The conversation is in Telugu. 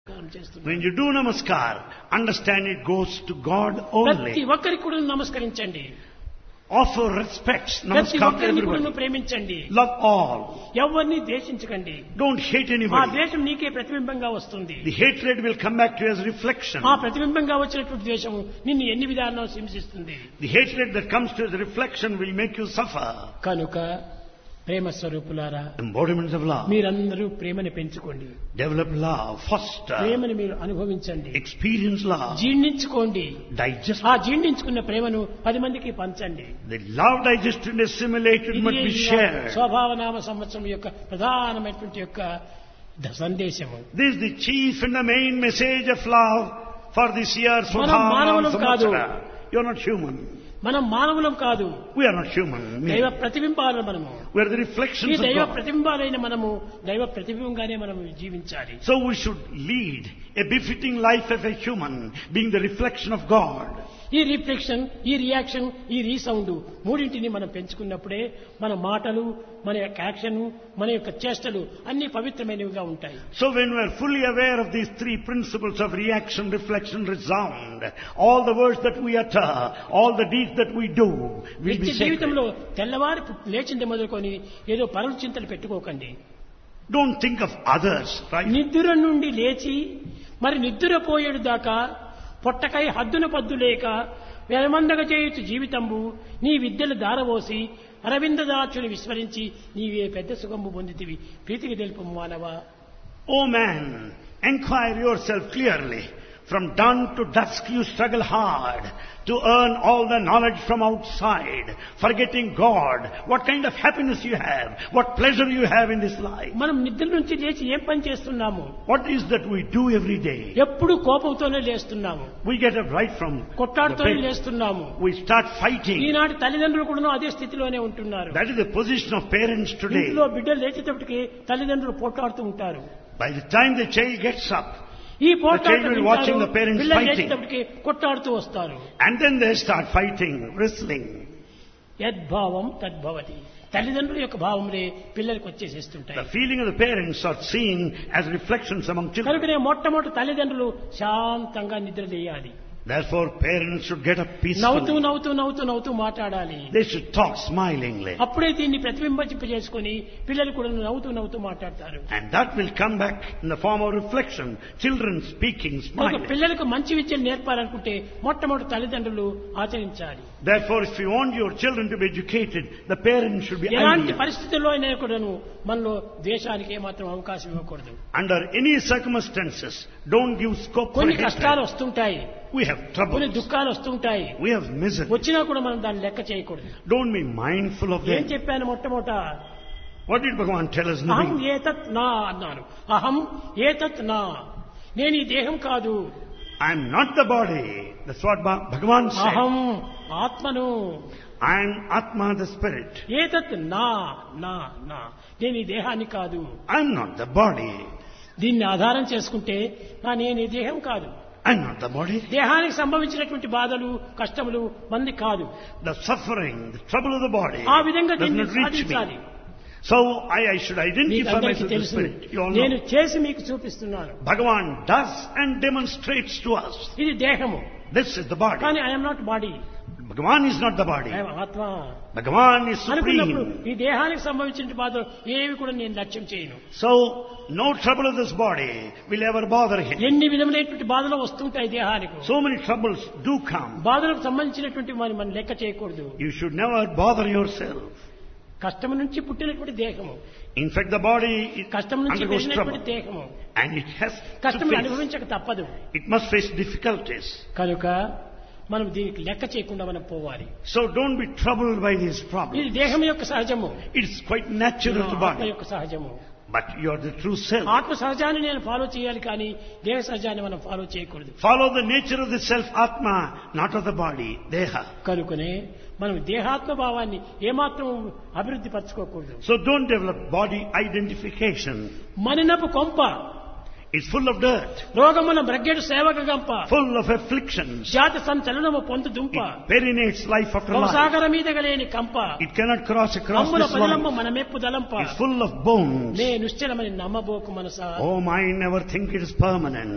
చేస్తున్నాను When you do namaskar, understand it goes to God ప్రతి only. ఒక్కరికి కూడా నమస్కరించండి Offer respects, ప్రతి namaskar to ఒక్కరిని కూడా everybody. ప్రేమించండి Love all. ఎవరిని ద్వేషించకండి Don't hate ఆ anybody. ద్వేషం నీకే ప్రతిబింబంగా వస్తుంది The hatred will come back to you as reflection. ఆ ప్రతిబింబంగా వచ్చినటువంటి ద్వేషం నిన్ను ఎన్ని విధాలను హింసిస్తుంది The hatred that comes to you as reflection will make you suffer. కనుక ప్రేమ స్వరూపులారా Embodiments of love. మీరందరూ ప్రేమని పెంచుకోండి Develop love. Foster. ప్రేమని మీరు అనుభవించండి Experience love. జీర్ణించుకోండి Digest. ఆ జీర్ణించుకున్న ప్రేమను పది మందికి పంచండి The love digested and assimilated ఇది must be ఈ shared. స్వభావనామ సంవత్సరం యొక్క ప్రధానమైనటువంటి యొక్క ద- సందేశము This is the chief and the main message of love for this year. మనం మానవులం కాదు. You are not human. మనం మానవులం కాదు We are not human. దైవ ప్రతిబింబాలు మనము We are the ఈ reflections of దైవ God. ప్రతిబింబాలైన మనము దైవ ప్రతిబింబంగానే మనం జీవించాలి So we should lead a befitting life of a human, being the reflection of God. ఈ రిఫ్లెక్షన్ ఈ రియాక్షన్ ఈ రీసౌండ్ మూడింటిని మనం పెంచుకున్నప్పుడే మన మాటలు మన యొక్క యాక్షన్ మన యొక్క చేష్టలు అన్ని పవిత్రమైనవిగా ఉంటాయి So when we are fully aware of these three principles of reaction, reflection, resound, all the words that we utter, all the deeds that we do will నిత్య be sacred. జీవితంలో తెల్లవారి పు- లేచింది మొదలుకొని ఏదో పరుల చింతలు పెట్టుకోకండి Don't think of others, right? నిద్ర నుండి లేచి మరి నిద్రపోయేడు దాకా పొట్టకై హద్దున పద్దు లేక వెలమందగ చేయుచు జీవితంబు నీ విద్యలు దారవోసి అరవిందదాచుని విస్మరించి నీవే పెద్ద సుఖంబు పొందితివి ప్రీతికి తెలుపు మానవా O man, inquire yourself clearly. From dawn to dusk you struggle hard to earn all the knowledge from outside, forgetting God. What kind of happiness you have, what pleasure you have in this life. మనం నిద్ర నుంచి లేచి ఏం పని చేస్తున్నాము What is that we do every day? ఎప్పుడు కోపంతోనే లేస్తున్నాము We get up right from the కొట్లాడుతూనే bed. లేస్తున్నాము We start fighting. ఈనాటి తల్లిదండ్రులు కూడా అదే స్థితిలోనే ఉంటున్నారు That is the position of parents today. ఇంట్లో బిడ్డలు లేచేటప్పటికి తల్లిదండ్రులు పోట్లాడుతూ ఉంటారు By the time the child gets up, ఈ child will be watching the parents పిల్లలు fighting. లేచేటప్పటికి కొట్లాడుతూ వస్తారు and then they start fighting, wrestling. యద్భావం తద్భవతి తల్లిదండ్రుల యొక్క భావములే పిల్లలకు వచ్చేసేస్తుంటాయి The feeling of the parents are seen as reflections among children. కనుకనే మొట్టమొదటి తల్లిదండ్రులు శాంతంగా నిద్ర చేయాలి Therefore, parents should get up నవ్వుతూ peacefully. నవ్వుతూ నవ్వుతూ నవ్వుతూ మాట్లాడాలి They should talk smilingly. అప్పుడే దీన్ని ప్రతిబింబింపజేసుకొని పిల్లలు కూడా నవ్వుతూ నవ్వుతూ మాట్లాడతారు And that will come back in the form of reflection. Children speaking, కనుక smiling. పిల్లలకు మంచి విద్యను నేర్పాలనుకుంటే మొట్టమొదటి తల్లిదండ్రులు ఆచరించాలి Therefore, if you want your children to be educated, the parents should be ఎలాంటి ideal. పరిస్థితుల్లో అయినా కూడాను మనలో ద్వేషానికి ఏమాత్రం అవకాశం ఇవ్వకూడదు Under any circumstances, don't give scope for కొన్ని కష్టాలు hatred. వస్తుంటాయి We have కొన్ని troubles. దుఃఖాలు వస్తుంటాయి We have misery. వచ్చినా కూడా మనం దాన్ని లెక్క చేయకూడదు Don't be mindful of ఏం them. చెప్పాను మొట్టమొదట What did Bhagavan tell us in the అహం beginning? ఏతత్ నా అన్నాను అహం ఏతత్ నా నేను ఈ దేహం కాదు I am not the body. That's what Bha- Bhagavan said. అహం ఆత్మను I am Atma, the spirit. ఏతత్ నా నా నా నేను ఈ దేహాన్ని కాదు I am not the body. దీన్ని ఆధారం చేసుకుంటే నా నేను ఈ దేహం కాదు I am not the body. దేహానికి సంభవించినటువంటి బాధలు కష్టములు మంది కాదు The suffering, the trouble of the body ఆ విధంగా does దీన్ని not reach సాధించాలి me. So I, I should మీకు identify అందరికీ myself as the తెలుసు spirit. You all నేను know. చేసి మీకు చూపిస్తున్నాను Bhagavan does and demonstrates to us. ఇది దేహము This is the body. కానీ I'm not body Bhagavan is not the body. I'm atma Bhagavan is అనుకున్నప్పుడు supreme. ఈ దేహానికి సంభవించిన బాధలు ఏవి కూడా నేను లక్ష్యం చేయను So no trouble of this body will ever bother him. ఎన్ని విధములైనటువంటి బాధలు వస్తుంటాయి దేహానికి So many troubles do come. బాధలకు సంబంధించినటువంటి మరి మనం లెక్క చేయకూడదు You should never bother yourself. కష్టం నుంచి పుట్టినటువంటి దేహము In fact, the body is- కష్టం నుంచి undergoes పెరిగినటువంటి trouble. దేహము And it has to కష్టం face. అనుభవించక తప్పదు It must face difficulties. కనుక మనం దీనికి లెక్క చేయకుండా మనం పోవాలి So don't be troubled by these ఇది problems. దేహం యొక్క సహజము It's quite natural to ఆత్మ body. యొక్క సహజము But you are the true self. ఆత్మ సహజాన్ని నేను ఫాలో చేయాలి కానీ దేహ సహజాన్ని మనం ఫాలో చేయకూడదు Follow the nature of the self, Atma, not of the body, Deha. కనుకనే మనం దేహాత్మ భావాన్ని ఏమాత్రం అభివృద్ధి పరచుకోకూడదు So don't develop body identification. మనినపు కొంప It's full of dirt, రోగముల బ్రగ్గెడు సేవక గంప full of afflictions. జాతి సంచలనము పొందు దుంప It perinates life after life. భవసాగర మీద గలేని కంప It cannot cross across అమ్ముల this పదలంబ life. మనమెప్పు దలంప It's full of bones. నే నిశ్చలమని నమ్మబోకు మనసా Oh, mind never think it is permanent.